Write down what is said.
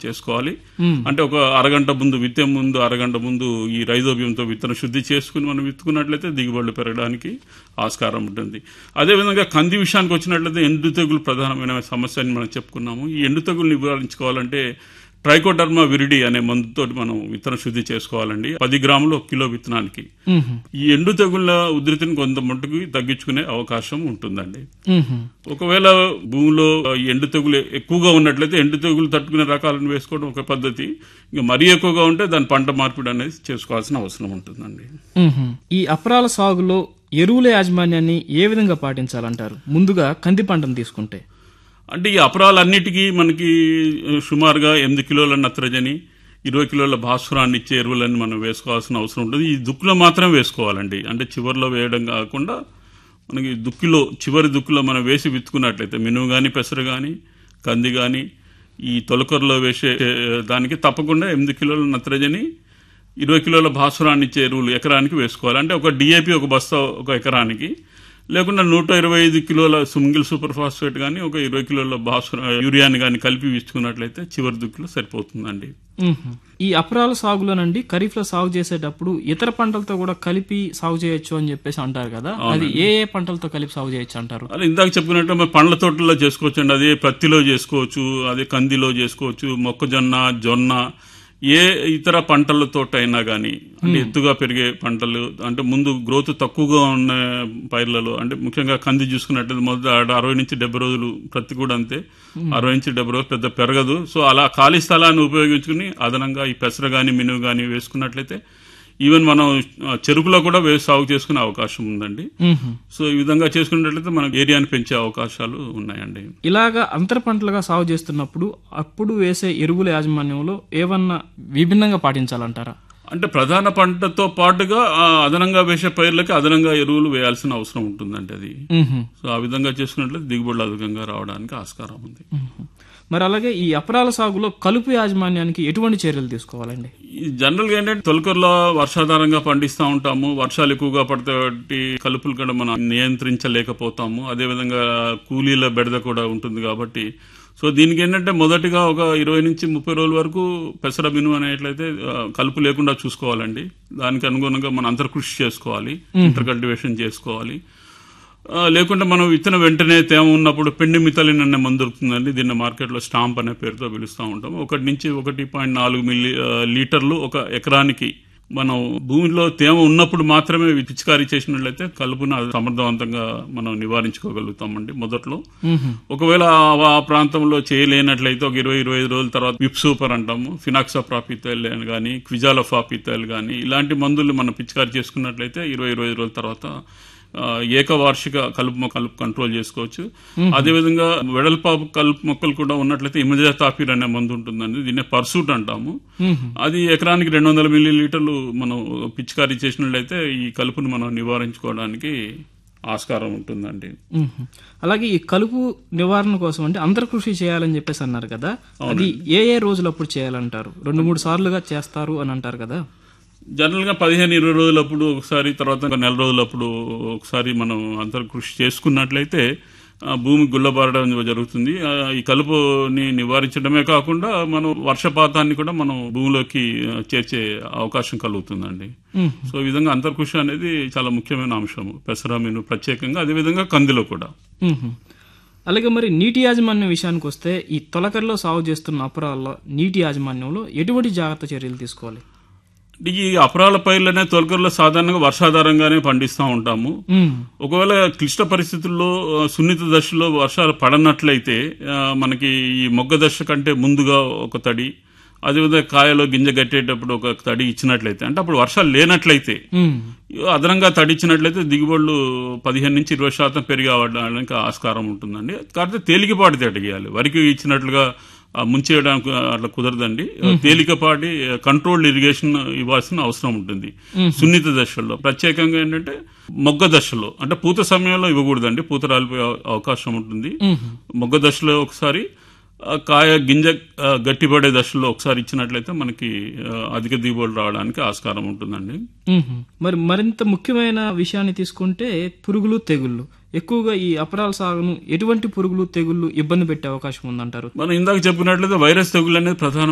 చేసుకోవాలి అంటే ఒక అరగంట ముందు విత్తే ముందు అరగంట ముందు ఈ రైజోబియంతో విత్తన శుద్ధి చేసుకుని మనం విత్తుకున్నట్లయితే దిగుబడులు పెరగడానికి ఆస్కారం ఉంటుంది అదేవిధంగా కంది విషయానికి వచ్చినట్లయితే ఎండు తెగులు ప్రధానమైన సమస్య అని మనం చెప్పుకున్నాము ఈ ఎండు తెగులు నివారించుకోవాలంటే ట్రైకోడర్మా విరిడి అనే మందుతో మనం విత్తన శుద్ధి చేసుకోవాలండి పది గ్రాములు ఒక కిలో విత్తనానికి మ్మ్. ఈ ఎండు తెగుళ్ళ ఉధృతిని కొంత మట్టుకు తగ్గించుకునే అవకాశం ఉంటుందండి మ్మ్. ఒకవేళ భూమిలో ఈ ఎండు తెగులు ఎక్కువగా ఉన్నట్లయితే ఎండు తెగులు తట్టుకునే రకాలను వేసుకోవడం ఒక పద్ధతి ఇంకా మరీ ఎక్కువగా ఉంటే దాని పంట మార్పిడి అనేది చేసుకోవాల్సిన అవసరం ఉంటుందండి మ్మ్. ఈ అపరాల సాగులో ఎరువుల యాజమాన్యాన్ని ఏ విధంగా పాటించాలంటారు ముందుగా కంది పంటను తీసుకుంటే అంటే ఈ అపరాలన్నిటికీ మనకి సుమారుగా ఎనిమిది కిలోల నత్రజని ఇరవై కిలోల భాస్వరాన్ని ఇచ్చే ఎరువులని మనం వేసుకోవాల్సిన అవసరం ఉంటుంది ఈ దుక్కులో మాత్రం వేసుకోవాలండి అంటే చివరిలో వేయడం కాకుండా మనకి దుక్కిలో చివరి దుక్కులో మనం వేసి విత్తుకున్నట్లయితే మినుము కానీ పెసరు కానీ కంది కానీ ఈ తొలకరలో వేసే ఏ, దానికి తప్పకుండా ఎనిమిది కిలోల నత్రజని ఇరవై కిలోల భాస్వరాన్ని ఇచ్చే ఎరువులు ఎకరానికి వేసుకోవాలి అంటే ఒక డిఏపి ఒక బస్తా ఒక ఎకరానికి లేకుండా నూట ఇరవై ఐదు కిలోల సింగిల్ సూపర్ ఫాస్ఫేట్ కానీ ఒక ఇరవై కిలోల భాస్వర యూరియాని కానీ కలిపి ఇచ్చుకున్నట్లయితే చివరి దుక్కులో సరిపోతుందండి మ్మ్. ఈ అపరాల సాగులోనండి ఖరీఫ్ లో సాగు చేసేటప్పుడు ఇతర పంటలతో కూడా కలిపి సాగు చేయొచ్చు అని చెప్పేసి అంటారు కదా అది ఏ ఏ పంటలతో కలిపి సాగు చేయొచ్చు అంటారు అలా ఇందాక చెప్పుకున్నట్టు మరి పండ్ల తోటల్లో చేసుకోవచ్చు అండి అదే పత్తిలో చేసుకోవచ్చు అదే కందిలో చేసుకోవచ్చు మొక్కజొన్న జొన్న ఏ ఇతర పంటలతో అయినా కానీ అంటే ఎత్తుగా పెరిగే పంటలు అంటే ముందు గ్రోత్ తక్కువగా ఉన్న పైర్లలో అంటే ముఖ్యంగా కంది చూసుకున్నట్టు మొదట ఆడ అరవై నుంచి డెబ్బై రోజులు ప్రతి కూడా అంతే అరవై నుంచి డెబ్బై రోజులు పెద్ద పెరగదు సో అలా ఖాళీ స్థలాన్ని ఉపయోగించుకుని అదనంగా ఈ పెసర కానీ మినువు కానీ వేసుకున్నట్లయితే ఈవెన్ మనం ఆ, చెరుకులో కూడా వే సాగు చేసుకునే అవకాశం ఉందండి మ్మ్. సో ఈ విధంగా చేసుకున్నట్లయితే మనకు ఏరియాని పెంచే అవకాశాలు ఉన్నాయండి ఇలాగా అంతర పంటలుగా సాగు చేస్తున్నప్పుడు అప్పుడు వేసే ఎరువుల యాజమాన్యంలో ఏమన్నా విభిన్నంగా పాటించాలంటారా అంటే ప్రధాన పంటతో పాటుగా ఆ, అదనంగా వేసే పైర్లకి అదనంగా ఎరువులు వేయాల్సిన అవసరం ఉంటుందండి అది మ్మ్. సో ఆ విధంగా చేసుకున్నట్లయితే దిగుబడులు అధికంగా రావడానికి ఆస్కారం ఉంది మ్మ్. మరి అలాగే ఈ అపరాల సాగులో కలుపు యాజమాన్యానికి ఎటువంటి చర్యలు తీసుకోవాలండి ఈ జనరల్ గా ఏంటంటే తొలకరలో వర్షాధారంగా పండిస్తూ ఉంటాము వర్షాలు ఎక్కువగా పడితే వాటి కలుపులు కూడా మనం నియంత్రించలేకపోతాము అదేవిధంగా కూలీల బెడద కూడా ఉంటుంది కాబట్టి సో దీనికి ఏంటంటే మొదటిగా ఒక ఇరవై నుంచి ముప్పై రోజుల వరకు పెసర మినుము అనేట్లయితే ఆ, కలుపు లేకుండా చూసుకోవాలండి దానికి అనుగుణంగా మనం అంతర్కృషి చేసుకోవాలి ఇంటర్ కల్టివేషన్ చేసుకోవాలి ఆ, లేకుంటే మనం విత్తనం వెంటనే తేమ ఉన్నప్పుడు పెండి మితలిన్ అనే మందు దొరుకుతుందండి దీన్ని మార్కెట్లో స్టాంప్ అనే పేరుతో పిలుస్తూ ఉంటాం ఒకటి నుంచి ఒకటి పాయింట్ నాలుగు మిల్లీ ఆ, లీటర్లు ఒక ఎకరానికి మనం భూమిలో తేమ ఉన్నప్పుడు మాత్రమే పిచికారీ చేసినట్లయితే కలుపును సమర్థవంతంగా మనం నివారించుకోగలుగుతామండి మొదట్లో ఒకవేళ ఆ- ఆ ప్రాంతంలో చేయలేనట్లయితే ఒక ఇరవై ఇరవై ఐదు రోజుల తర్వాత విప్ సూపర్ అంటాము ఫినాక్సాప్రాపితల్ కానీ క్విజాలఫాపితల్ కానీ ఇలాంటి మందులు మనం పిచికారీ చేసుకున్నట్లయితే ఇరవై ఇరవై ఐదు రోజుల తర్వాత ఆ, ఏకవార్షిక కలుపు మొక్క కలుపు కంట్రోల్ చేసుకోవచ్చు అదేవిధంగా వెడల్పాపు కలుపు మొక్కలు కూడా ఉన్నట్లయితే ఇమజాతాపిర్ అనే మందు ఉంటుందండి దీన్నే పర్సూట్ అంటాము అది ఎకరానికి రెండు వందల మిల్లీ లీటర్లు మనం పిచికారీ చేసినట్లయితే ఈ కలుపును మనం నివారించుకోవడానికి ఆస్కారం ఉంటుందండి మ్మ్. అలాగే ఈ కలుపు నివారణ కోసం అంటే అంతర్కృషి చేయాలని చెప్పేసి అన్నారు కదా అది ఏ ఏ రోజులప్పుడు చేయాలంటారు రెండు మూడు సార్లుగా చేస్తారు అని అంటారు కదా జనరల్ గా పదిహేను ఇరవై రోజులప్పుడు ఒకసారి తర్వాత ఒక నెల రోజులప్పుడు ఒకసారి మనం అంతర్కృషి చేసుకున్నట్లయితే ఆ, భూమి గుల్లబారడం జరుగుతుంది ఆ, ఈ కలుపుని నివారించడమే కాకుండా మనం వర్షపాతాన్ని కూడా మనం భూమిలోకి ఆ, చేర్చే అవకాశం కలుగుతుందండి మ్మ్. సో ఈ విధంగా అంతర్కృషి అనేది చాలా ముఖ్యమైన అంశము పెసర మీను ప్రత్యేకంగా అదేవిధంగా కందిలో కూడా మ్మ్. అలాగే మరి నీటి యాజమాన్యం విషయానికి వస్తే ఈ తొలకరిలో సాగు చేస్తున్న అపరాల్లో నీటి యాజమాన్యంలో ఎటువంటి జాగ్రత్త చర్యలు తీసుకోవాలి ఈ అపరాల పైర్లనే తొలకరలో సాధారణంగా వర్షాధారంగానే పండిస్తూ ఉంటాము మ్మ్. ఒకవేళ క్లిష్ట పరిస్థితుల్లో ఆ, సున్నిత దశలో వర్షాలు పడనట్లయితే ఆ, మనకి ఈ మొగ్గ దశ కంటే ముందుగా ఒక తడి అదేవిధంగా కాయలో గింజ కట్టేటప్పుడు ఒక తడి ఇచ్చినట్లయితే అంటే అప్పుడు వర్షాలు లేనట్లయితే మ్మ్. అదనంగా తడి ఇచ్చినట్లయితే దిగుబడులు పదిహేను నుంచి ఇరవై శాతం పెరిగి అవడానికి ఆస్కారం ఉంటుందండి కాకపోతే తేలికపాటి తడి ఇవ్వాలి వరికి ఇచ్చినట్లుగా ఆ, ముంచేయడానికి అట్లా కుదరదండి తేలికపాటి కంట్రోల్డ్ ఇరిగేషన్ ఇవ్వాల్సిన అవసరం ఉంటుంది సున్నిత దశల్లో ప్రత్యేకంగా ఏంటంటే మొగ్గ దశలో అంటే పూత సమయంలో ఇవ్వకూడదండి పూత రాలిపోయే అవ- అవకాశం ఉంటుంది మ్మ్. మొగ్గ దశలో ఒకసారి ఆ, కాయ గింజ ఆ, గట్టిపడే దశలో ఒకసారి ఇచ్చినట్లయితే మనకి ఆ, అధిక దిగుబడులు రావడానికి ఆస్కారం ఉంటుందండి మ్మ్. మరి మరింత ముఖ్యమైన విషయాన్ని తీసుకుంటే పురుగులు తెగుళ్ళు ఎక్కువగా ఈ అపరాల సాగును ఎటువంటి పురుగులు తెగుళ్ళు ఇబ్బంది పెట్టే అవకాశం ఉందంటారు మనం ఇందాక చెప్పుకున్నట్లయితే వైరస్ తెగులు అనేది ప్రధాన